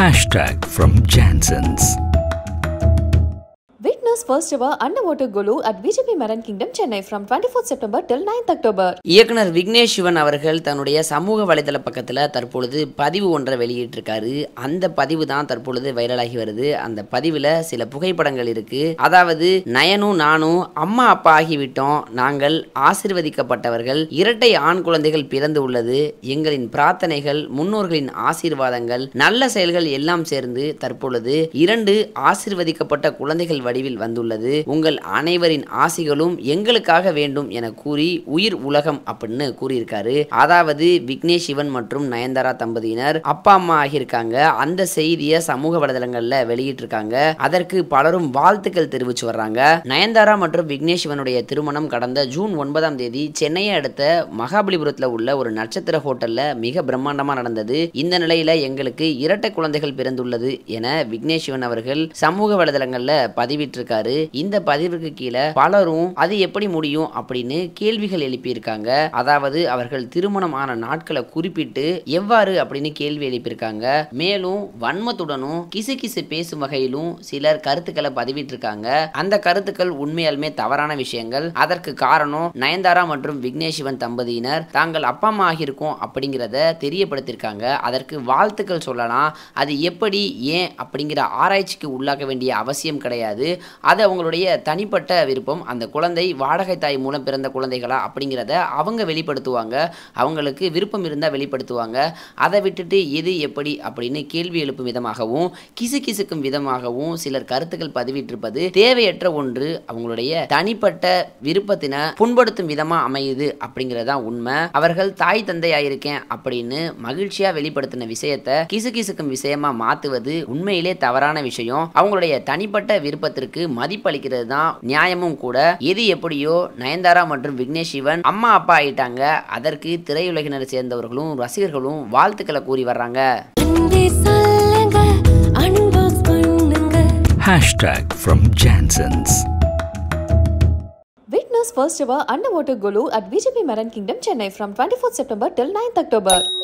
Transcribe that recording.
Hashtag from Jansons. Witness first ever underwater Golu at VGP Marine Kingdom, Chennai from 24th September till 9th October. இயக்குனர் விக்னேஷ் சிவன் அவர்கள் தன்னுடைய சமூக வலைதள பக்கத்தில் தற்பொழுது பதிவு ஒன்றை வெளியிட்டிருக்காரு அந்த பதிவு தான் தற்பொழுது வைரலாகி வருது அந்த பதிவில் சில புகைப்படங்கள் இருக்கு அதாவது நயனும் நானும் அம்மா அப்பா ஆகிவிட்டோம் நாங்கள் ஆசிர்வதிக்கப்பட்டவர்கள் இரட்டை ஆண் குழந்தைகள் பிறந்து உள்ளது எங்களின் பிரார்த்தனைகள் முன்னோர்களின் ஆசீர்வாதங்கள் நல்ல செயல்கள் எல்லாம் சேர்ந்து தற்பொழுது இரண்டு ஆசிர்வதிக்கப்பட்ட குழந்தைகள் வடிவில் வந்துள்ளது உங்கள் அனைவரின் ஆசிகளும் எங்களுக்காக வேண்டும் என கூறி உயிர் உலகம் அப்படின்னு கூறியிருக்காரு அதாவது விக்னேஷ் சிவன் மற்றும் நயன்தாரா தம்பதியினர் அப்பா அம்மா ஆகியிருக்காங்க அந்த செய்தியை சமூக வலைதளங்கள்ல வெளியிட்டிருக்காங்க அதற்கு பலரும் வாழ்த்துக்கள் தெரிவிச்சு வர்றாங்க நயன்தாரா மற்றும் விக்னேஷ் சிவனுடைய திருமணம் கடந்த ஜூன் ஒன்பதாம் தேதி சென்னையை அடுத்த மகாபலிபுரத்தில் உள்ள ஒரு நட்சத்திர ஹோட்டல்ல மிக பிரம்மாண்டமா நடந்தது இந்த நிலையில எங்களுக்கு இரட்டை குழந்தைகள் பிறந்துள்ளது என விக்னேஷ் சிவன் அவர்கள் சமூக வலைதளங்கள்ல பதிவிட்டிருக்காரு இந்த பதிவிற்கு கீழே பலரும் அது எப்படி முடியும் அப்படின்னு கேள்விகள் எழுப்பியிருக்காங்க அதாவது அவர்கள் திருமணம் ஆன நாட்களை குறிப்பிட்டு எவ்வாறு அப்படின்னு கேள்வி எழுப்பியிருக்காங்க மேலும் வன்மத்துடனும் கிசு கிசு பேசும் வகையிலும் சிலர் கருத்துக்களை பதிவிட்டிருக்காங்க அந்த கருத்துக்கள் உண்மையாலுமே தவறான விஷயங்கள் அதற்கு காரணம் நயன்தாரா மற்றும் விக்னேஷ் சிவன் தம்பதியினர் தாங்கள் அப்பா அம்மா ஆகியிருக்கோம் அப்படிங்கிறத தெரியப்படுத்தியிருக்காங்க அதற்கு வாழ்த்துக்கள் சொல்லலாம் அது எப்படி ஏன் அப்படிங்கிற ஆராய்ச்சிக்கு உள்ளாக்க வேண்டிய அவசியம் கிடையாது அது அவங்களுடைய தனிப்பட்ட விருப்பம் அந்த குழந்தை வாடகை தாய் மூலம் பிறந்த குழந்தைகளா அப்படிங்கிறத அவங்க வெளிப்படுத்துவாங்க அவங்களுக்கு விருப்பம் இருந்தால் வெளிப்படுத்துவாங்க அதை விட்டுட்டு எது எப்படி அப்படின்னு கேள்வி எழுப்பும் விதமாகவும் கிசு கிசுக்கும் விதமாகவும் சிலர் கருத்துக்கள் பதிவிட்டிருப்பது தேவையற்ற ஒன்று அவங்களுடைய தனிப்பட்ட விருப்பத்தினை புண்படுத்தும் விதமா அமையுது அப்படிங்கறதுதான் உண்மை அவர்கள் தாய் தந்தையாயிருக்கேன் அப்படின்னு மகிழ்ச்சியா வெளிப்படுத்தின விஷயத்த கிசு கிசுக்கும் விஷயமா மாத்துவது உண்மையிலே தவறான விஷயம் அவங்களுடைய தனிப்பட்ட விருப்பத்திற்கு மதிப்பளிக்கிறது தான் நியாயமும் கூட எது எப்படியோ நயன்தாரா மற்றும் விக்னேஷ் சிவன் அம்மா அப்பா ஆயிட்டாங்க அதற்கு திரையுலகினர் சேர்ந்தவர்களும் ரசிகர்களும் வாழ்த்துக்களை கூறி வர்றாங்க அன்பே சொல்லுங்க அன்போஸ் பண்ணுங்க Hashtag from Jansons. Witness first ever underwater Golu at VGP Marine Kingdom, Chennai from 24th September till 9th October.